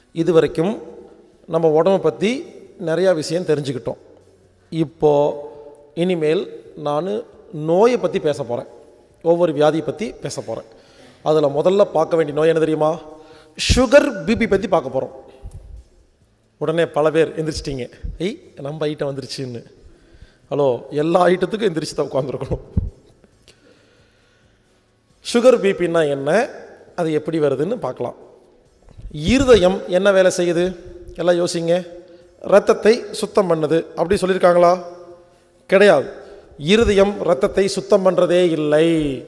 இது வரைக்கும் நம்ம உடம்பை பற்றி நிறையா விஷயம் தெரிஞ்சுக்கிட்டோம் இப்போது இனிமேல் நான் நோயை பற்றி பேச போகிறேன் ஒவ்வொரு வியாதியை பற்றி பேச போகிறேன் அதில் முதல்ல பார்க்க வேண்டிய நோய் என்ன தெரியுமா சுகர் பிபி பற்றி பார்க்க போகிறோம் உடனே பல பேர் எந்திரிச்சிட்டிங்க ஐய் நம்ம ஐட்டம் வந்துருச்சுன்னு ஹலோ எல்லா ஐட்டத்துக்கும் எந்திரிச்சு தான் உட்காந்துருக்கணும் சுகர் பிபின்னா என்ன அது எப்படி வருதுன்னு பார்க்கலாம் இருதயம் என்ன வேலை செய்யுது எல்லாம் யோசிங்க ரத்தத்தை சுத்தம் பண்ணுது அப்படி சொல்லியிருக்காங்களா கிடையாது இருதயம் ரத்தத்தை சுத்தம் பண்ணுறதே இல்லை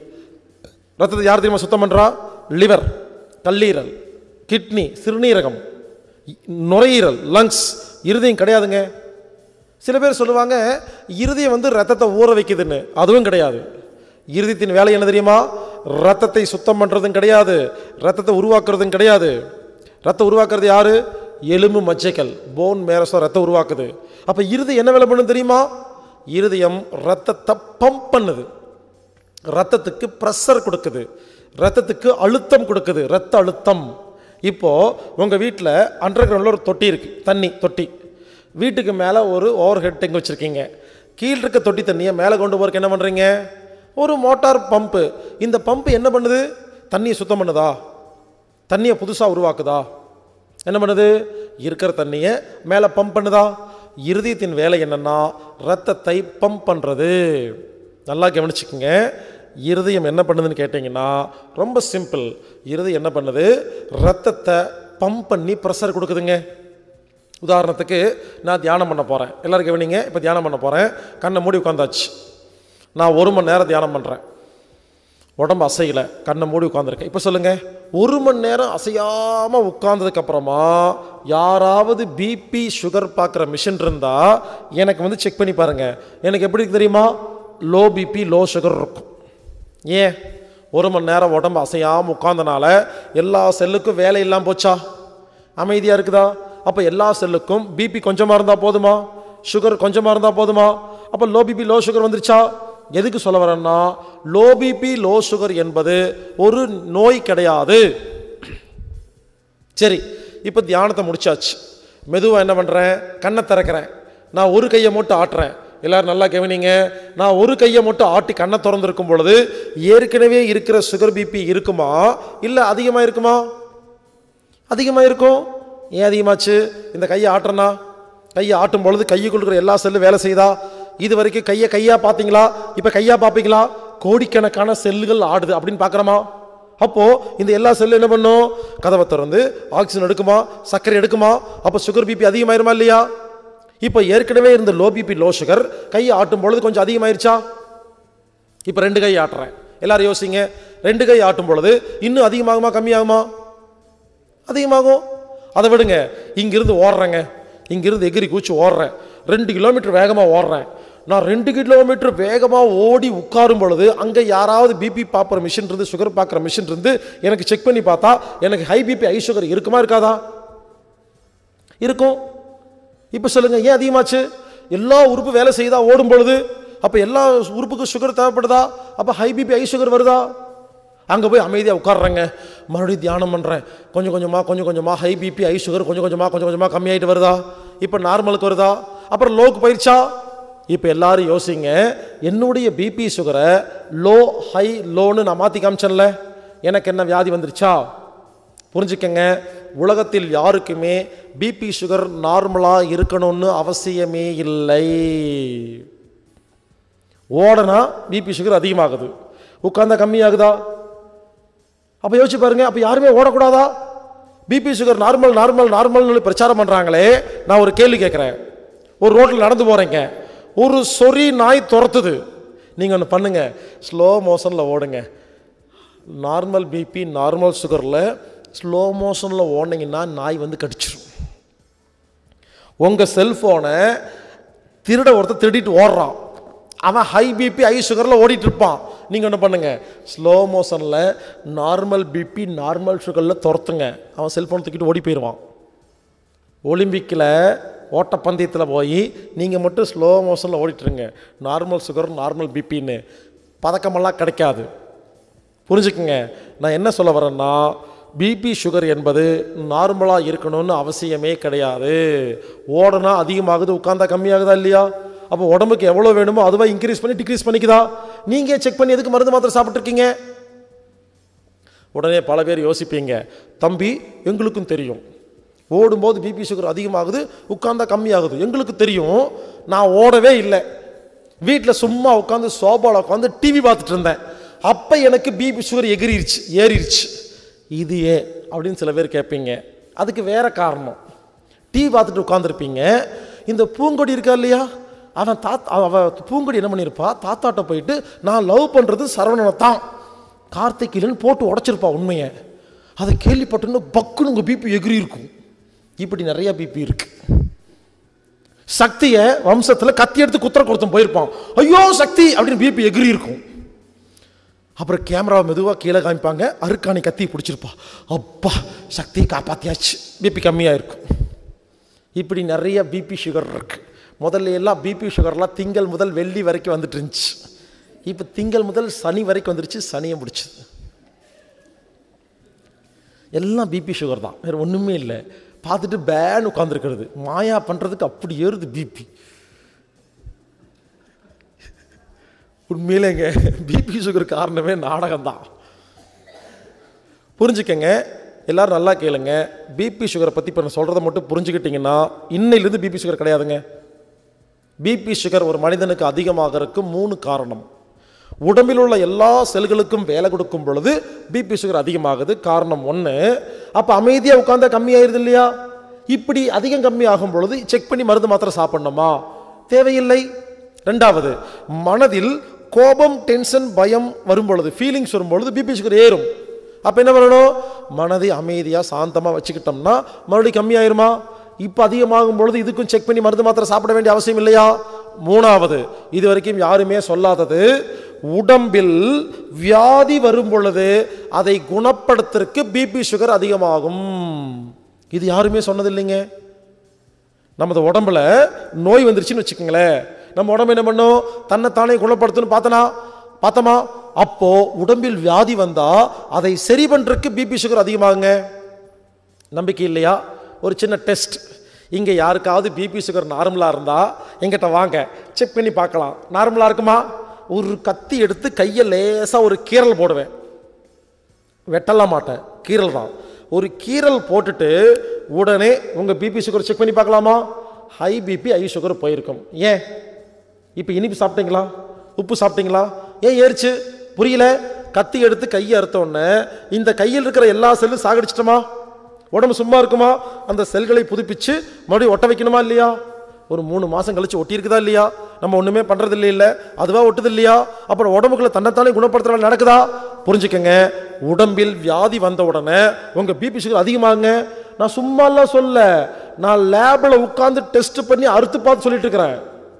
ரத்தத்தை யார் தெரியுமா சுத்தம் பண்ணுறா லிவர் கல்லீரல் கிட்னி சிறுநீரகம் இ- நுரையீரல் லங்ஸ் இருதயம் கிடையாதுங்க சில பேர் சொல்லுவாங்க இருதயம் வந்து ரத்தத்தை ஊற வைக்குதுன்னு அதுவும் கிடையாது இருதயத்தின் வேலை என்ன தெரியுமா ரத்தத்தை சுத்தம் பண்ணுறதும் கிடையாது ரத்தத்தை உருவாக்குறதும் கிடையாது ரத்தம் உருவாக்குறது யாரு எலும்பு மச்சைகள் போன் மேரஸோ ரத்தம் உருவாக்குது அப்போ இருதயம் என்ன வேலை பண்ணும் தெரியுமா இருதயம் ரத்தத்தை பம்ப் பண்ணுது ரத்தத்துக்கு ப்ரெஷர் கொடுக்குது ரத்தத்துக்கு அழுத்தம் கொடுக்குது ரத்த அழுத்தம் இப்போ உங்கள் வீட்டில் அண்டர் கிரவுண்டில் ஒரு தொட்டி இருக்குது தண்ணி தொட்டி வீட்டுக்கு மேலே ஒரு ஓவர் ஹெட் டேங்க் வச்சுருக்கீங்க கீழ் இருக்க தொட்டி தண்ணியை மேலே கொண்டு போகிறதுக்கு என்ன பண்ணுறீங்க ஒரு மோட்டார் பம்பு இந்த பம்பு என்ன பண்ணுது தண்ணியை சுத்தம் பண்ணுதா தண்ணியை புதுசாக உருவாக்குதா என்ன பண்ணுது இருக்கிற தண்ணியை மேலே பம்ப் பண்ணுதா இருதயத்தின் வேலை என்னன்னா ரத்தத்தை பம்ப் பண்ணுறது நல்லா கவனிச்சுக்கோங்க இருதயம் என்ன பண்ணுதுன்னு கேட்டிங்கன்னா ரொம்ப சிம்பிள் இருதயம் என்ன பண்ணுது ரத்தத்தை பம்ப் பண்ணி ப்ரெஷர் கொடுக்குதுங்க உதாரணத்துக்கு நான் தியானம் பண்ண போகிறேன் எல்லாரும் கவனிங்க இப்போ தியானம் பண்ண போகிறேன் கண்ணை மூடி உட்காந்தாச்சு நான் ஒரு மணி நேரம் தியானம் பண்ணுறேன் உடம்பு அசையல கண்ணை மூடி உட்காந்துருக்கேன் இப்போ சொல்லுங்கள் ஒரு மணி நேரம் அசையாமல் உட்கார்ந்ததுக்கப்புறமா யாராவது பிபி சுகர் பார்க்குற மிஷின் இருந்தால் எனக்கு வந்து செக் பண்ணி பாருங்கள் எனக்கு எப்படி இருக்கு தெரியுமா லோ பிபி லோ சுகர் இருக்கும் ஏன் ஒரு மணி நேரம் உடம்பு அசையாமல் உட்கார்ந்தனால எல்லா செல்லுக்கும் வேலை இல்லாமல் போச்சா அமைதியாக இருக்குதா அப்போ எல்லா செல்லுக்கும் பிபி கொஞ்சமாக இருந்தால் போதுமா சுகர் கொஞ்சமாக இருந்தால் போதுமா அப்போ லோ பிபி லோ சுகர் வந்துருச்சா எதுக்கு சொல்ல வரேன்னா லோ பிபி லோ சுகர் என்பது ஒரு நோய் கிடையாது சரி இப்போ தியானத்தை முடிச்சாச்சு மெதுவாக என்ன பண்ணுறேன் கண்ணை திறக்கிறேன் நான் ஒரு கையை மட்டும் ஆட்டுறேன் எல்லாரும் நல்லா கவனிங்க நான் ஒரு கையை மட்டும் ஆட்டி கண்ணை திறந்திருக்கும் பொழுது ஏற்கனவே இருக்கிற சுகர் பிபி இருக்குமா இல்லை அதிகமாக இருக்குமா அதிகமாக இருக்கும் ஏன் அதிகமாச்சு இந்த கையை ஆட்டுறனா கையை ஆட்டும் பொழுது கையுக்குள்ள இருக்கிற எல்லா செல்லும் வேலை செய்தா இது வரைக்கும் கையை கையாக பார்த்தீங்களா இப்போ கையாக பார்ப்பீங்களா கோடிக்கணக்கான செல்லுகள் ஆடுது அப்படின்னு பார்க்குறோமா அப்போ இந்த எல்லா செல்லும் என்ன பண்ணும் கதவை திறந்து ஆக்சிஜன் எடுக்குமா சர்க்கரை எடுக்குமா அப்போ சுகர் பிபி அதிகமாயிருமா இல்லையா இப்போ ஏற்கனவே இருந்த லோ பிபி லோ சுகர் கையை ஆட்டும் பொழுது கொஞ்சம் அதிகமாயிருச்சா இப்போ ரெண்டு கை ஆட்டுறேன் எல்லாரும் யோசிங்க ரெண்டு கை ஆட்டும் பொழுது இன்னும் அதிகமாகுமா கம்மியாகுமா அதிகமாகும் அதை விடுங்க இங்கிருந்து ஓடுறேங்க இங்கிருந்து எகிரி கூச்சி ஓடுறேன் ரெண்டு கிலோமீட்டர் வேகமாக ஓடுறேன் நான் ரெண்டு கிலோமீட்டர் வேகமாக ஓடி உட்காரும் பொழுது அங்கே யாராவது பிபி பார்க்குற மிஷின் இருந்து சுகர் பார்க்குற மிஷின் இருந்து எனக்கு செக் பண்ணி பார்த்தா எனக்கு ஹை பிபி ஹை சுகர் இருக்குமா இருக்காதா இருக்கும் இப்போ சொல்லுங்க ஏன் அதிகமாச்சு எல்லா உறுப்பு வேலை செய்தா ஓடும் பொழுது அப்போ எல்லா உறுப்புக்கும் சுகர் தேவைப்படுதா அப்போ ஹை பிபி ஹை சுகர் வருதா அங்கே போய் அமைதியாக உட்காடுறேங்க மறுபடியும் தியானம் பண்ணுறேன் கொஞ்சம் கொஞ்சமாக கொஞ்சம் கொஞ்சமாக ஹை பிபி ஹை சுகர் கொஞ்சம் கொஞ்சமாக கொஞ்சம் கொஞ்சமாக கம்மியாயிட்டு வருதா இப்போ நார்மலுக்கு வருதா அப்புறம் லோக்கு போயிடுச்சா இப்போ எல்லாரும் யோசிங்க என்னுடைய பிபி சுகரை லோ ஹை லோன்னு நான் மாற்றி காமிச்சேன்ல எனக்கு என்ன வியாதி வந்துருச்சா புரிஞ்சுக்கங்க உலகத்தில் யாருக்குமே பிபி சுகர் நார்மலாக இருக்கணும்னு அவசியமே இல்லை ஓடனா பிபி சுகர் அதிகமாகுது உட்காந்தா கம்மியாகுதா அப்போ யோசிச்சு பாருங்க அப்போ யாருமே ஓடக்கூடாதா பிபி சுகர் நார்மல் நார்மல் நார்மல்னு பிரச்சாரம் பண்ணுறாங்களே நான் ஒரு கேள்வி கேட்குறேன் ஒரு ரோட்டில் நடந்து போகிறேங்க ஒரு சொறி நாய் துரத்துது நீங்கள் ஒன்று பண்ணுங்க ஸ்லோ மோஷனில் ஓடுங்க நார்மல் பிபி நார்மல் சுகரில் ஸ்லோ மோஷனில் ஓடினீங்கன்னா நாய் வந்து கடிச்சிரும் உங்கள் செல்ஃபோனை திருட ஒருத்தர் திருடிட்டு ஓடுறான் அவன் ஹை பிபி ஹை சுகரில் ஓடிட்டு இருப்பான் நீங்கள் என்ன பண்ணுங்க ஸ்லோ மோஷனில் நார்மல் பிபி நார்மல் சுகரில் துரத்துங்க அவன் செல்ஃபோன் தூக்கிட்டு ஓடி போயிடுவான் ஒலிம்பிக்கில் ஓட்டப்பந்தயத்தில் போய் நீங்கள் மட்டும் ஸ்லோ மோஷனில் ஓடிட்டுருங்க நார்மல் சுகர் நார்மல் பிபின்னு பதக்கமெல்லாம் கிடைக்காது புரிஞ்சுக்குங்க நான் என்ன சொல்ல வரேன்னா பிபி சுகர் என்பது நார்மலாக இருக்கணும்னு அவசியமே கிடையாது ஓடனா அதிகமாகுது உட்காந்தா கம்மியாகுதா இல்லையா அப்போ உடம்புக்கு எவ்வளோ வேணுமோ அதுவாக இன்க்ரீஸ் பண்ணி டிக்ரீஸ் பண்ணிக்குதா நீங்கள் செக் பண்ணி எதுக்கு மருந்து மாத்திரை சாப்பிட்ருக்கீங்க உடனே பல பேர் யோசிப்பீங்க தம்பி எங்களுக்கும் தெரியும் ஓடும்போது பிபி சுகர் அதிகமாகுது உட்காந்தா கம்மியாகுது எங்களுக்கு தெரியும் நான் ஓடவே இல்லை வீட்டில் சும்மா உட்காந்து சோபாவில் உட்காந்து டிவி பார்த்துட்டு இருந்தேன் அப்போ எனக்கு பிபி சுகர் எகிரிருச்சு ஏறிடுச்சு இது ஏன் அப்படின்னு சில பேர் கேட்பீங்க அதுக்கு வேற காரணம் டிவி பார்த்துட்டு உட்காந்துருப்பீங்க இந்த பூங்கொடி இருக்கா இல்லையா அவன் தாத் அவ பூங்கொடி என்ன பண்ணியிருப்பா தாத்தாட்ட போயிட்டு நான் லவ் பண்ணுறது சரவணனை தான் கார்த்திகிலன்னு போட்டு உடச்சிருப்பா உண்மையை அதை கேள்விப்பட்டோன்னு பக்குன்னு உங்கள் பிபி எகிரி இருக்கும் இப்படி நிறைய பிபி இருக்கு சக்தியை வம்சத்தில் கத்தி எடுத்து குத்துற கொடுத்தும் போயிருப்பான் ஐயோ சக்தி அப்படின்னு பிபி எகிரி இருக்கும் அப்புறம் கேமராவை மெதுவாக கீழே காமிப்பாங்க அருக்காணி கத்தி பிடிச்சிருப்பா அப்பா சக்தியை காப்பாத்தியாச்சு பிபி கம்மியாக இருக்கும் இப்படி நிறைய பிபி சுகர் இருக்கு முதல்ல எல்லாம் பிபி சுகர்லாம் திங்கள் முதல் வெள்ளி வரைக்கும் வந்துட்டு இருந்துச்சு இப்போ திங்கள் முதல் சனி வரைக்கும் வந்துருச்சு சனியை முடிச்சுது எல்லாம் பிபி சுகர் தான் வேறு ஒன்றுமே இல்லை பார்த்துட்டு பேன் உட்காந்துருக்கிறது மாயா பண்ணுறதுக்கு அப்படி ஏறுது பிபி உண்மையிலேங்க பிபி சுகர் காரணமே நாடகம்தான் புரிஞ்சுக்கங்க எல்லாரும் நல்லா கேளுங்க பிபி சுகரை பற்றி இப்போ நான் சொல்கிறத மட்டும் புரிஞ்சுக்கிட்டிங்கன்னா இன்னையிலேருந்து பிபி சுகர் கிடையாதுங்க பிபி சுகர் ஒரு மனிதனுக்கு அதிகமாகறதுக்கு மூணு காரணம் உடம்பில் உள்ள எல்லா செல்களுக்கும் வேலை கொடுக்கும் பொழுது பிபி சுகர் அதிகமாகுது காரணம் ஒன்று அப்போ அமைதியாக உட்காந்தா கம்மியாயிருது இல்லையா இப்படி அதிகம் கம்மியாகும் பொழுது செக் பண்ணி மருந்து மாத்திரை சாப்பிடணுமா தேவையில்லை ரெண்டாவது மனதில் கோபம் டென்ஷன் பயம் வரும் பொழுது ஃபீலிங்ஸ் வரும் பொழுது பிபி சுகர் ஏறும் அப்போ என்ன பண்ணணும் மனதை அமைதியாக சாந்தமாக வச்சுக்கிட்டோம்னா மறுபடியும் கம்மியாயிருமா இப்போ அதிகமாகும் பொழுது இதுக்கும் செக் பண்ணி மருந்து மாத்திரை சாப்பிட வேண்டிய அவசியம் இல்லையா மூணாவது இது வரைக்கும் யாருமே சொல்லாதது உடம்பில் வியாதி வரும் பொழுது அதை குணப்படுத்துறதுக்கு பிபி சுகர் அதிகமாகும் இது யாருமே சொன்னது இல்லைங்க நமது உடம்புல நோய் வந்துருச்சுன்னு வச்சுக்கோங்களேன் நம்ம உடம்பு என்ன பண்ணும் தன்னைத்தானே குணப்படுத்தணும்னு பார்த்தனா பார்த்தோமா அப்போ உடம்பில் வியாதி வந்தா அதை சரி பண்றதுக்கு பிபி சுகர் அதிகமாகுங்க நம்பிக்கை இல்லையா ஒரு சின்ன டெஸ்ட் இங்கே யாருக்காவது பிபி சுகர் நார்மலாக இருந்தால் எங்கிட்ட வாங்க செக் பண்ணி பார்க்கலாம் நார்மலாக இருக்குமா ஒரு கத்தி எடுத்து கையை லேசாக ஒரு கீரல் போடுவேன் வெட்டலாம் மாட்டேன் கீரல் தான் ஒரு கீரல் போட்டுட்டு உடனே உங்கள் பிபி சுகர் செக் பண்ணி பார்க்கலாமா ஹை பிபி ஹை சுகர் போயிருக்கும் ஏன் இப்போ இனிப்பு சாப்பிட்டீங்களா உப்பு சாப்பிட்டீங்களா ஏன் ஏறிச்சு புரியல கத்தி எடுத்து கையை அறுத்த உடனே இந்த கையில் இருக்கிற எல்லா செல்லும் சாகடிச்சிட்டோமா உடம்பு சும்மா இருக்குமா அந்த செல்களை புதுப்பிச்சு மறுபடியும் ஒட்ட வைக்கணுமா இல்லையா ஒரு மூணு மாதம் கழிச்சு ஒட்டி இருக்குதா இல்லையா நம்ம ஒன்றுமே பண்ணுறது இல்லை இல்லை அதுவாக ஒட்டுது இல்லையா அப்புறம் உடம்புக்குள்ள தன்னைத்தானே குணப்படுத்துற வேலை நடக்குதா புரிஞ்சுக்கங்க உடம்பில் வியாதி வந்த உடனே உங்கள் பிபி சுகர் அதிகமாகுங்க நான் சும்மாலாம் சொல்ல நான் லேபில் உட்காந்து டெஸ்ட் பண்ணி அறுத்து பார்த்து சொல்லிட்டு இருக்கிறேன்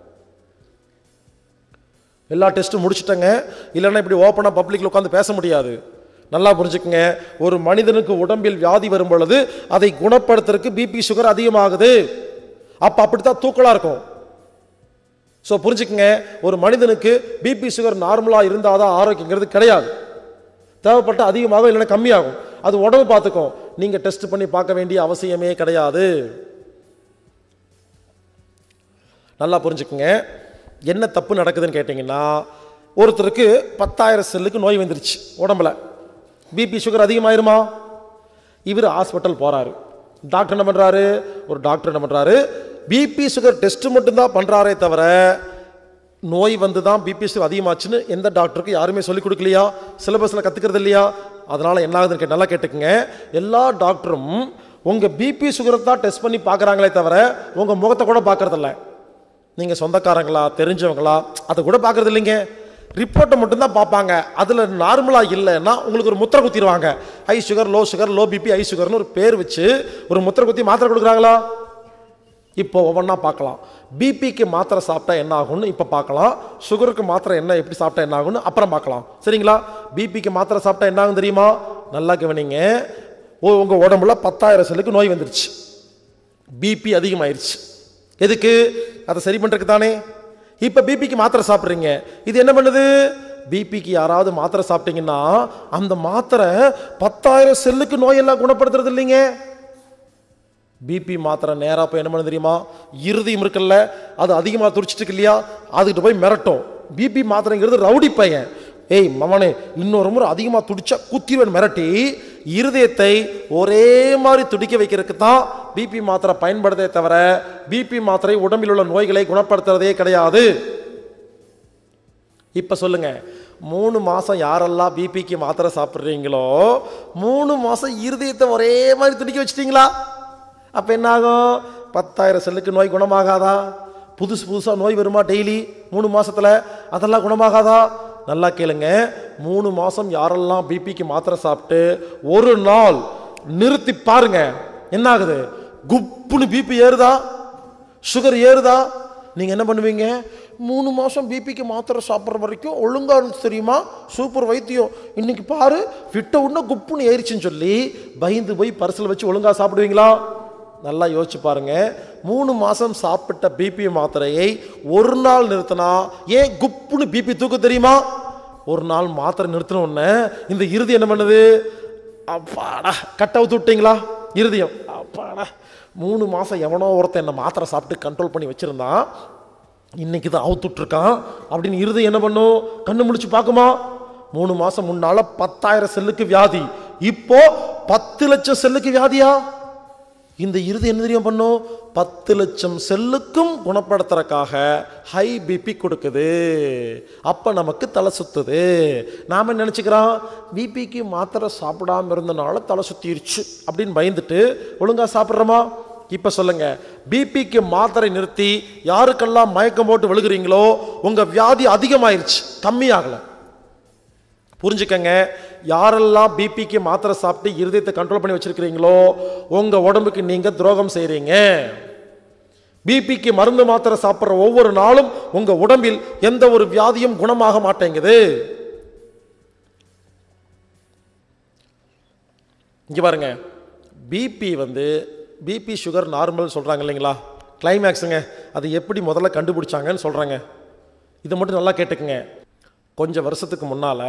எல்லா டெஸ்ட்டும் முடிச்சிட்டங்க இல்லைன்னா இப்படி ஓப்பனாக பப்ளிக்கில் உட்காந்து பேச முடியாது நல்லா புரிஞ்சுக்கங்க ஒரு மனிதனுக்கு உடம்பில் வியாதி வரும் பொழுது அதை குணப்படுத்துறதுக்கு பிபி சுகர் அதிகமாகுது அப்போ அப்படித்தான் தூக்கலாக இருக்கும் ஸோ புரிஞ்சுக்கங்க ஒரு மனிதனுக்கு பிபி சுகர் நார்மலாக இருந்தால் தான் ஆரோக்கியங்கிறது கிடையாது தேவைப்பட்ட அதிகமாகும் இல்லைன்னா கம்மியாகும் அது உடம்பு பார்த்துக்கும் நீங்கள் டெஸ்ட் பண்ணி பார்க்க வேண்டிய அவசியமே கிடையாது நல்லா புரிஞ்சுக்குங்க என்ன தப்பு நடக்குதுன்னு கேட்டிங்கன்னா ஒருத்தருக்கு பத்தாயிரம் செல்லுக்கு நோய் வந்துருச்சு உடம்புல பிபி சுகர் அதிகமாயிருமா இவர் ஹாஸ்பிட்டல் போகிறாரு டாக்டர் என்ன பண்ணுறாரு ஒரு டாக்டர் என்ன பண்ணுறாரு பிபி சுகர் டெஸ்ட் மட்டும்தான் பண்ணுறாரே தவிர நோய் வந்து தான் பிபி சுகர் அதிகமாச்சுன்னு எந்த டாக்டருக்கு யாருமே சொல்லிக் கொடுக்கலையா சிலபஸில் கற்றுக்கிறது இல்லையா அதனால் என்ன ஆகுதுன்னு கேட்டு நல்லா கேட்டுக்குங்க எல்லா டாக்டரும் உங்கள் பிபி சுகரை தான் டெஸ்ட் பண்ணி பார்க்குறாங்களே தவிர உங்கள் முகத்தை கூட பார்க்கறதில்ல நீங்கள் சொந்தக்காரங்களா தெரிஞ்சவங்களா அதை கூட பார்க்கறது இல்லைங்க ரிப்போர்ட்டை மட்டும்தான் பார்ப்பாங்க அதில் நார்மலாக இல்லைன்னா உங்களுக்கு ஒரு முத்திரை குத்திடுவாங்க high sugar low sugar low BP high சுகர்னு ஒரு பேர் வச்சு ஒரு முத்திரை குத்தி மாத்திரை கொடுக்குறாங்களா இப்போ ஒவ்வொன்றா பார்க்கலாம் பிபிக்கு மாத்திரை சாப்பிட்டா என்ன ஆகும்னு இப்போ பார்க்கலாம் சுகருக்கு மாத்திரை என்ன எப்படி சாப்பிட்டா என்ன ஆகும்னு அப்புறம் பார்க்கலாம் சரிங்களா பிபிக்கு மாத்திரை சாப்பிட்டா என்ன ஆகும் தெரியுமா நல்லா கவனிங்க ஓ உங்கள் உடம்புல பத்தாயிரம் செல்லுக்கு நோய் வந்துருச்சு பிபி அதிகமாயிருச்சு எதுக்கு அதை சரி பண்ணுறதுக்கு தானே இப்போ பிபிக்கு மாத்திரை சாப்பிட்றீங்க இது என்ன பண்ணுது பிபிக்கு யாராவது மாத்திரை சாப்பிட்டீங்கன்னா அந்த மாத்திரை பத்தாயிரம் செல்லுக்கு நோயெல்லாம் குணப்படுத்துறது இல்லைங்க பிபி மாத்திரை நேராக போய் என்ன பண்ண தெரியுமா இருதயம் இருக்குல்ல அது அதிகமாக துடிச்சிட்டு இருக்கு இல்லையா அதுக்கிட்ட போய் மிரட்டும் பிபி மாத்திரைங்கிறது ரவுடி பையன் ஏய் மவனே இன்னொரு முறை அதிகமாக துடிச்சா குத்திடுவேன் மிரட்டி இருதயத்தை ஒரே மாதிரி துடிக்க வைக்கிறதுக்கு தான் பிபி மாத்திரை பயன்படுதே தவிர பிபி மாத்திரை உடம்பில் உள்ள நோய்களை குணப்படுத்துறதே கிடையாது இப்போ சொல்லுங்க மூணு மாதம் யாரெல்லாம் பிபிக்கு மாத்திரை சாப்பிட்றீங்களோ மூணு மாதம் இருதயத்தை ஒரே மாதிரி துடிக்க வச்சிட்டீங்களா அப்போ என்ன ஆகும் பத்தாயிரம் செல்லுக்கு நோய் குணமாகாதா புதுசு புதுசாக நோய் வருமா டெய்லி மூணு மாசத்துல அதெல்லாம் குணமாகாதா நல்லா கேளுங்க மூணு மாதம் யாரெல்லாம் பிபிக்கு மாத்திரை சாப்பிட்டு ஒரு நாள் நிறுத்தி பாருங்க என்ன ஆகுது குப்புன்னு பிபி ஏறுதா சுகர் ஏறுதா நீங்கள் என்ன பண்ணுவீங்க மூணு மாதம் பிபிக்கு மாத்திரை சாப்பிட்ற வரைக்கும் ஒழுங்கா இருந்துச்சு தெரியுமா சூப்பர் வைத்தியம் இன்னைக்கு பாரு விட்ட உடனே குப்புன்னு ஏறிச்சுன்னு சொல்லி பயந்து போய் பரிசில் வச்சு ஒழுங்கா சாப்பிடுவீங்களா நல்லா யோசிச்சு பாருங்க மூணு மாதம் சாப்பிட்ட பிபி மாத்திரையை ஒரு நாள் நிறுத்தினா ஏன் குப்புன்னு பிபி தூக்க தெரியுமா ஒரு நாள் மாத்திரை நிறுத்தின உடனே இந்த இறுதி என்ன பண்ணுது அப்பாடா கட் அவுத்து விட்டீங்களா இருதயம் அப்பாடா மூணு மாதம் எவனோ ஒருத்தன் என்ன மாத்திரை சாப்பிட்டு கண்ட்ரோல் பண்ணி வச்சுருந்தான் இன்னைக்கு தான் அவுத்துட்ருக்கான் அப்படின்னு இருதயம் என்ன பண்ணும் கண்ணு முடிச்சு பார்க்குமா மூணு மாதம் முன்னால பத்தாயிரம் செல்லுக்கு வியாதி இப்போ பத்து லட்சம் செல்லுக்கு வியாதியா இந்த இறுதி என்ன தெரியும் பண்ணும் பத்து லட்சம் செல்லுக்கும் குணப்படுத்துறதுக்காக ஹை பிபி கொடுக்குது அப்போ நமக்கு தலை சுத்துது நாம் என்ன நினச்சிக்கிறோம் பிபிக்கு மாத்திரை சாப்பிடாம இருந்தனால தலை சுத்திருச்சு அப்படின்னு பயந்துட்டு ஒழுங்கா சாப்பிட்றோமா இப்போ சொல்லுங்க பிபிக்கு மாத்திரை நிறுத்தி யாருக்கெல்லாம் மயக்கம் போட்டு விழுகிறீங்களோ உங்கள் வியாதி அதிகமாயிருச்சு கம்மியாகலை புரிஞ்சுக்கங்க யாரெல்லாம் பிபிக்கு மாத்திரை சாப்பிட்டு இருதயத்தை கண்ட்ரோல் பண்ணி வச்சிருக்கிறீங்களோ உங்க உடம்புக்கு நீங்க துரோகம் செய்றீங்க பிபிக்கு மருந்து மாத்திரை சாப்பிட்ற ஒவ்வொரு நாளும் உங்க உடம்பில் எந்த ஒரு வியாதியும் குணமாக மாட்டேங்குது இங்க பாருங்க பிபி வந்து பிபி சுகர் நார்மல் சொல்றாங்க இல்லைங்களா கிளைமேக்ஸுங்க அது எப்படி முதல்ல கண்டுபிடிச்சாங்கன்னு சொல்றாங்க இதை மட்டும் நல்லா கேட்டுக்குங்க கொஞ்சம் வருஷத்துக்கு முன்னால்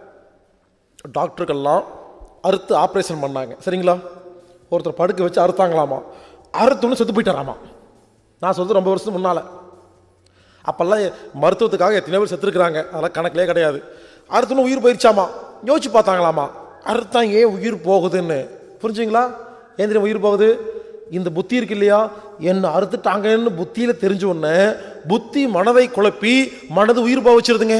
டாக்டர்கள்லாம் அறுத்து ஆப்ரேஷன் பண்ணாங்க சரிங்களா ஒருத்தர் படுக்க வச்சு அறுத்தாங்களாமா அறுத்துன்னு செத்து போயிட்டாராமா நான் சொல்றது ரொம்ப வருஷத்துக்கு முன்னால் அப்போல்லாம் மருத்துவத்துக்காக எத்தனை பேர் செத்துருக்குறாங்க அதெல்லாம் கணக்கிலே கிடையாது அறுத்துன்னு உயிர் போயிருச்சாமா யோசிச்சு பார்த்தாங்களாமா அறுத்தான் ஏன் உயிர் போகுதுன்னு புரிஞ்சுங்களா ஏன் தெரியும் உயிர் போகுது இந்த புத்தி இருக்கு இல்லையா என்ன அறுத்துட்டாங்கன்னு புத்தியில் தெரிஞ்ச உடனே புத்தி மனதை குழப்பி மனது உயிர் போக வச்சிருதுங்க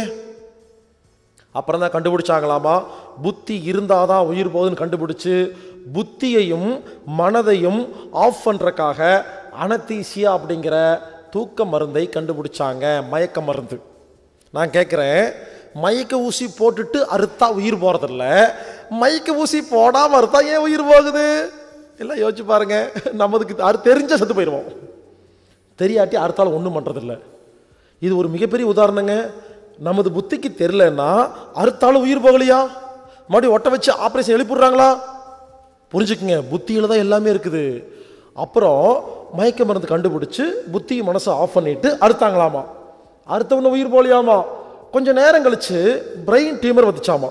அப்புறம் தான் கண்டுபிடிச்சாங்களாமா புத்தி இருந்தால் தான் உயிர் போகுதுன்னு கண்டுபிடிச்சு புத்தியையும் மனதையும் ஆஃப் பண்ணுறக்காக அனத்தீசியா அப்படிங்கிற தூக்க மருந்தை கண்டுபிடிச்சாங்க மயக்க மருந்து நான் கேட்குறேன் மயக்க ஊசி போட்டுட்டு அறுத்தா உயிர் போகிறதில்ல மயக்க ஊசி போடாமல் அறுத்தா ஏன் உயிர் போகுது எல்லாம் யோசிச்சு பாருங்க நமதுக்கு அறு தெரிஞ்ச செத்து போயிடுவோம் தெரியாட்டி அறுத்தாலும் ஒன்றும் பண்ணுறதில்ல இது ஒரு மிகப்பெரிய உதாரணங்க நமது புத்திக்கு தெரிலன்னா அறுத்தாலும் உயிர் போகலையா மறுபடியும் ஒட்ட வச்சு ஆப்ரேஷன் எழுப்பிடுறாங்களா புரிஞ்சுக்குங்க புத்தியில் தான் எல்லாமே இருக்குது அப்புறம் மயக்க மருந்து கண்டுபிடிச்சு புத்தி மனசை ஆஃப் பண்ணிட்டு அறுத்தாங்களாமா அறுத்தவன உயிர் போகலையாமா கொஞ்சம் நேரம் கழிச்சு பிரெயின் டியூமர் வந்துச்சாமா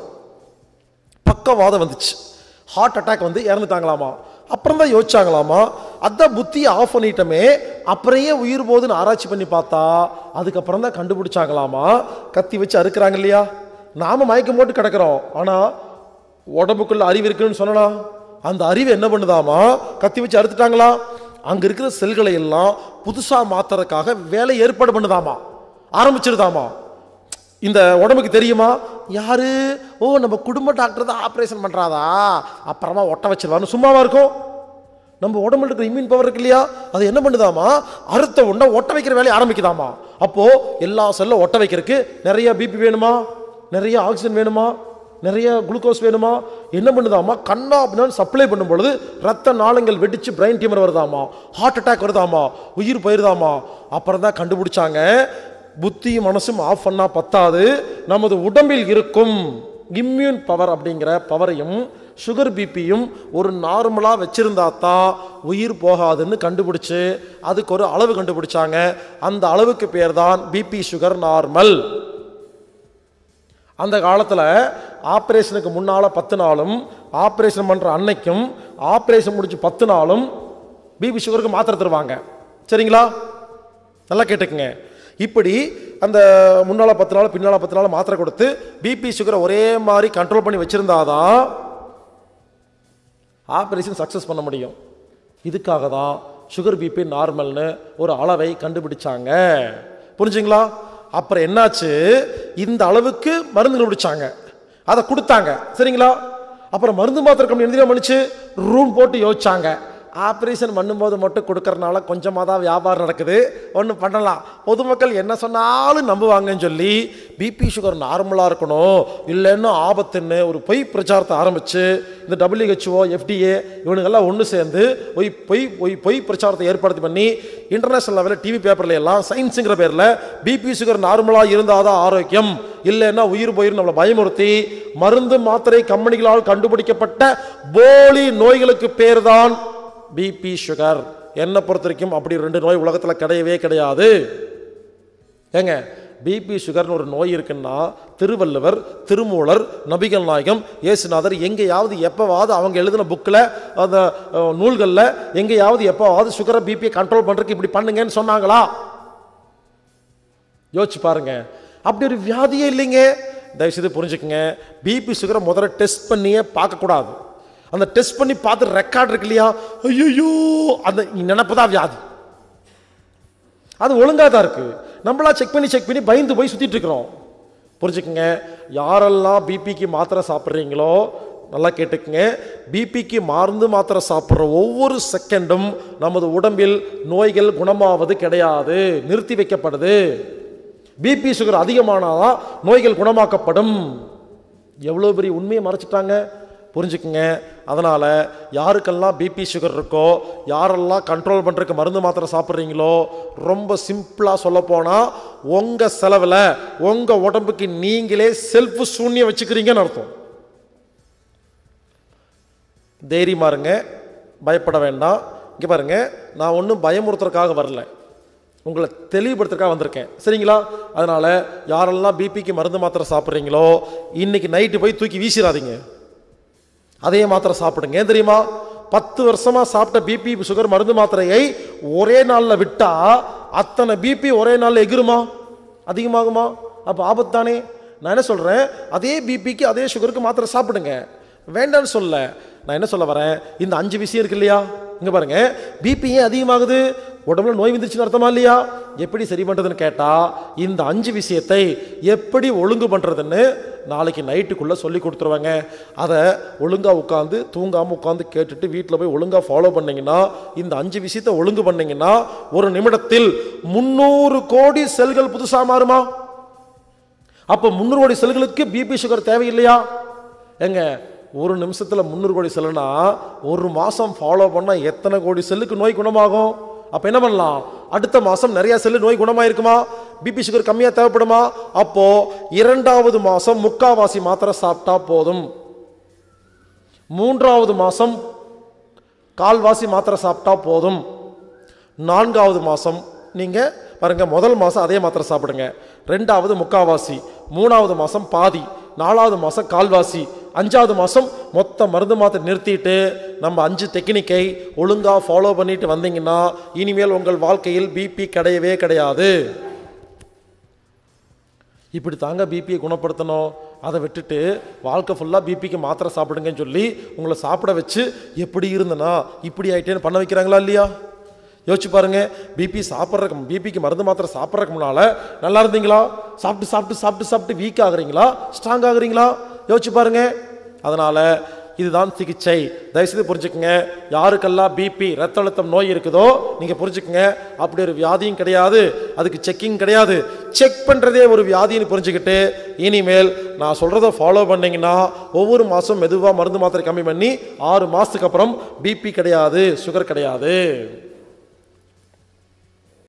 பக்கவாதம் வந்துச்சு ஹார்ட் அட்டாக் வந்து இறந்துட்டாங்களாமா அப்புறம் தான் யோசிச்சாங்களாமா அதான் புத்தியை ஆஃப் பண்ணிட்டோமே அப்புறம் ஏன் உயிர் போகுதுன்னு ஆராய்ச்சி பண்ணி பார்த்தா அதுக்கப்புறம் தான் கண்டுபிடிச்சாங்களாமா கத்தி வச்சு அறுக்குறாங்க இல்லையா நாம மயக்கம் போட்டு கிடக்கிறோம் ஆனா உடம்புக்குள்ள அறிவு இருக்குன்னு சொல்லலாம் அந்த அறிவு என்ன பண்ணுதாமா கத்தி வச்சு அறுத்துட்டாங்களா அங்க இருக்கிற செல்களை எல்லாம் புதுசா மாத்துறதுக்காக வேலை ஏற்பாடு பண்ணுதாமா ஆரம்பிச்சிருதாமா இந்த உடம்புக்கு தெரியுமா யாரு ஓ நம்ம குடும்ப டாக்டர் தான் ஆப்ரேஷன் பண்றாதா அப்புறமா ஒட்ட வச்சிருவான்னு சும்மாவா இருக்கும் நம்ம உடம்புல இருக்கிற இம்யூன் பவர் இருக்கு இல்லையா அது என்ன பண்ணுதாமா அறுத்த உடனே ஒட்ட வைக்கிற வேலையை ஆரம்பிக்குதாமா அப்போ எல்லா செல்லும் ஒட்ட வைக்கிறதுக்கு நிறைய பிபி வேணுமா நிறைய ஆக்சிஜன் வேணுமா நிறைய குளுக்கோஸ் வேணுமா என்ன பண்ணுதாமா கண்ணா அப்படின்னு சப்ளை பண்ணும் பொழுது ரத்த நாளங்கள் வெடிச்சு பிரெயின் டியூமர் வருதாமா ஹார்ட் அட்டாக் வருதாமா உயிர் போயிருதாமா அப்புறம் தான் கண்டுபிடிச்சாங்க புத்தியும் மனசும் ஆஃப் பண்ணா பத்தாது நமது உடம்பில் இருக்கும் இம்யூன் பவர் அப்படிங்கிற பவரையும் சுகர் பிபியும் ஒரு நார்மலாக வச்சிருந்தா தான் உயிர் போகாதுன்னு கண்டுபிடிச்சு அதுக்கு ஒரு அளவு கண்டுபிடிச்சாங்க அந்த அளவுக்கு பேர் தான் பிபி சுகர் நார்மல் அந்த காலத்தில் ஆப்ரேஷனுக்கு முன்னால் பத்து நாளும் ஆப்ரேஷன் பண்ணுற அன்னைக்கும் ஆப்ரேஷன் முடிச்சு பத்து நாளும் பிபி சுகருக்கு மாத்திரை தருவாங்க சரிங்களா நல்லா கேட்டுக்குங்க இப்படி அந்த முன்னால் பத்து நாள் பின்னால் பத்து நாள் மாத்திரை கொடுத்து பிபி சுகரை ஒரே மாதிரி கண்ட்ரோல் பண்ணி வச்சுருந்தாதான் ஆப்ரேஷன் சக்ஸஸ் பண்ண முடியும் இதுக்காக தான் சுகர் பிபி நார்மல்னு ஒரு அளவை கண்டுபிடிச்சாங்க புரிஞ்சுங்களா அப்புறம் என்னாச்சு இந்த அளவுக்கு மருந்து கண்டுபிடிச்சாங்க அதை கொடுத்தாங்க சரிங்களா அப்புறம் மருந்து மாத்திரை கம்பெனி என்ன பண்ணிச்சு ரூம் போட்டு யோசிச்சாங்க ஆப்ரேஷன் பண்ணும்போது மட்டும் கொடுக்கறனால கொஞ்சமாக தான் வியாபாரம் நடக்குது ஒன்று பண்ணலாம் பொதுமக்கள் என்ன சொன்னாலும் நம்புவாங்கன்னு சொல்லி பிபி சுகர் நார்மலாக இருக்கணும் இல்லைன்னு ஆபத்துன்னு ஒரு பொய் பிரச்சாரத்தை ஆரம்பித்து இந்த டபிள்யூஹெச்ஓ எஃப்டிஏ இவனுங்கெல்லாம் ஒன்று சேர்ந்து பொய் பொய் பொய் பொய் பிரச்சாரத்தை ஏற்படுத்தி பண்ணி இன்டர்நேஷனல் லெவலில் டிவி பேப்பர்ல எல்லாம் சயின்ஸுங்கிற பேரில் பிபி சுகர் நார்மலாக இருந்தால் தான் ஆரோக்கியம் இல்லைன்னா உயிர் போயிரும் நம்மளை பயமுறுத்தி மருந்து மாத்திரை கம்பெனிகளால் கண்டுபிடிக்கப்பட்ட போலி நோய்களுக்கு பேர் தான் பிபி சுகர் என்னை பொறுத்த வரைக்கும் அப்படி ரெண்டு நோய் உலகத்தில் கிடையவே கிடையாது ஏங்க பிபி சுகர்னு ஒரு நோய் இருக்குன்னா திருவள்ளுவர் திருமூலர் நபிகள் நாயகம் இயேசுநாதர் எங்கேயாவது எப்போவாவது அவங்க எழுதின புக்கில் அந்த அஹ், நூல்களில் எங்கேயாவது எப்போவாவது சுகரை பிபியை கண்ட்ரோல் பண்ணுறதுக்கு இப்படி பண்ணுங்கன்னு சொன்னாங்களா யோசிச்சு பாருங்க அப்படி ஒரு வியாதியே இல்லைங்க தயவுசெய்து புரிஞ்சுக்கங்க பிபி சுகரை முதல்ல டெஸ்ட் பண்ணியே பார்க்கக்கூடாது அந்த டெஸ்ட் பண்ணி பார்த்து ரெக்கார்ட் இருக்கு இல்லையா ஐயோ அந்த நினப்பு தான் வியாதி அது ஒழுங்காக தான் இருக்கு நம்மளா செக் பண்ணி செக் பண்ணி பயந்து போய் சுத்திட்டு இருக்கிறோம் புரிஞ்சுக்கங்க யாரெல்லாம் பிபிக்கு மாத்திரை சாப்பிட்றீங்களோ நல்லா கேட்டுக்கங்க பிபிக்கு மருந்து மாத்திரை சாப்பிட்ற ஒவ்வொரு செகண்டும் நமது உடம்பில் நோய்கள் குணமாவது கிடையாது நிறுத்தி வைக்கப்படுது பிபி சுகர் அதிகமானாதான் நோய்கள் குணமாக்கப்படும் எவ்வளோ பெரிய உண்மையை மறைச்சிட்டாங்க புரிஞ்சுக்குங்க அதனால் யாருக்கெல்லாம் பிபி சுகர் இருக்கோ யாரெல்லாம் கண்ட்ரோல் பண்ணுறதுக்கு மருந்து மாத்திரை சாப்பிட்றீங்களோ ரொம்ப சிம்பிளாக சொல்லப்போனால் உங்கள் செலவில் உங்கள் உடம்புக்கு நீங்களே செல்ஃப் சூன்யம் வச்சுக்கிறீங்கன்னு அர்த்தம் தைரியமா இருங்க பயப்பட வேண்டாம் இங்கே பாருங்க நான் ஒன்றும் பயமுறுத்துறதுக்காக வரல உங்களை தெளிவுபடுத்துறதுக்காக வந்திருக்கேன் சரிங்களா அதனால் யாரெல்லாம் பிபிக்கு மருந்து மாத்திரை சாப்பிட்றீங்களோ இன்னைக்கு நைட்டு போய் தூக்கி வீசிடாதீங்க அதே மாத்திரை சாப்பிடுங்க ஏன் தெரியுமா பத்து வருஷமா சாப்பிட்ட பிபி சுகர் மருந்து மாத்திரையை ஒரே நாளில் விட்டா அத்தனை பிபி ஒரே நாளில் எகிருமா அதிகமாகுமா அப்போ ஆபத்து தானே நான் என்ன சொல்கிறேன் அதே பிபிக்கு அதே சுகருக்கு மாத்திரை சாப்பிடுங்க வேண்டாம்னு சொல்ல நான் என்ன சொல்ல வரேன் இந்த அஞ்சு விஷயம் இருக்கு இல்லையா இங்கே பாருங்க பிபி ஏன் அதிகமாகுது உடம்புல நோய் வந்துருச்சுன்னு அர்த்தமா இல்லையா எப்படி சரி பண்ணுறதுன்னு கேட்டால் இந்த அஞ்சு விஷயத்தை எப்படி ஒழுங்கு பண்ணுறதுன்னு நாளைக்கு நைட்டுக்குள்ளே சொல்லி கொடுத்துருவாங்க அதை ஒழுங்காக உட்காந்து தூங்காமல் உட்காந்து கேட்டுட்டு வீட்டில் போய் ஒழுங்காக ஃபாலோ பண்ணீங்கன்னா இந்த அஞ்சு விஷயத்தை ஒழுங்கு பண்ணீங்கன்னா ஒரு நிமிடத்தில் முந்நூறு கோடி செல்கள் புதுசாக மாறுமா அப்போ முந்நூறு கோடி செல்களுக்கு பிபி சுகர் தேவையில்லையா ஏங்க ஒரு நிமிஷத்தில் முந்நூறு கோடி செல்லுனா ஒரு மாதம் ஃபாலோ பண்ணால் எத்தனை கோடி செல்லுக்கு நோய் குணமாகும் அப்போ என்ன பண்ணலாம் அடுத்த மாதம் நிறைய செல்லு நோய் குணமாயிருக்குமா பிபி சுகர் கம்மியாக தேவைப்படுமா அப்போ இரண்டாவது மாதம் முக்காவாசி மாத்திரை சாப்பிட்டா போதும் மூன்றாவது மாதம் கால்வாசி மாத்திரை சாப்பிட்டா போதும் நான்காவது மாதம் நீங்கள் பாருங்க முதல் மாதம் அதே மாத்திரை சாப்பிடுங்க ரெண்டாவது முக்காவாசி மூணாவது மாதம் பாதி நாலாவது மாதம் கால்வாசி அஞ்சாவது மாதம் மொத்த மருந்து மாத்திரை நிறுத்திட்டு நம்ம அஞ்சு டெக்னிக்கை ஒழுங்காக ஃபாலோ பண்ணிட்டு வந்தீங்கன்னா இனிமேல் உங்கள் வாழ்க்கையில் பிபி கிடையவே கிடையாது இப்படி தாங்க பிபியை குணப்படுத்தணும் அதை விட்டுட்டு வாழ்க்கை ஃபுல்லாக பிபிக்கு மாத்திரை சாப்பிடுங்கன்னு சொல்லி உங்களை சாப்பிட வச்சு எப்படி இருந்தனா இப்படி ஆயிட்டேன்னு பண்ண வைக்கிறாங்களா இல்லையா யோசிச்சு பாருங்க பிபி சாப்பிட்றக்கு பிபிக்கு மருந்து மாத்திரை சாப்பிட்றதுக்கு முன்னால நல்லா இருந்தீங்களா சாப்பிட்டு சாப்பிட்டு சாப்பிட்டு சாப்பிட்டு வீக் ஆகுறீங்களா ஸ்ட்ராங் ஆகுறீங்களா யோசிச்சு பாருங்க அதனால இதுதான் சிகிச்சை தயவுசெய்து புரிஞ்சுக்கங்க யாருக்கெல்லாம் பிபி ரத்த அழுத்தம் நோய் இருக்குதோ நீங்கள் புரிஞ்சுக்கங்க அப்படி ஒரு வியாதியும் கிடையாது அதுக்கு செக்கிங் கிடையாது செக் பண்ணுறதே ஒரு வியாதின்னு புரிஞ்சுக்கிட்டு இனிமேல் நான் சொல்கிறத ஃபாலோ பண்ணீங்கன்னா ஒவ்வொரு மாதம் மெதுவாக மருந்து மாத்திரை கம்மி பண்ணி ஆறு மாதத்துக்கு அப்புறம் பிபி கிடையாது சுகர் கிடையாது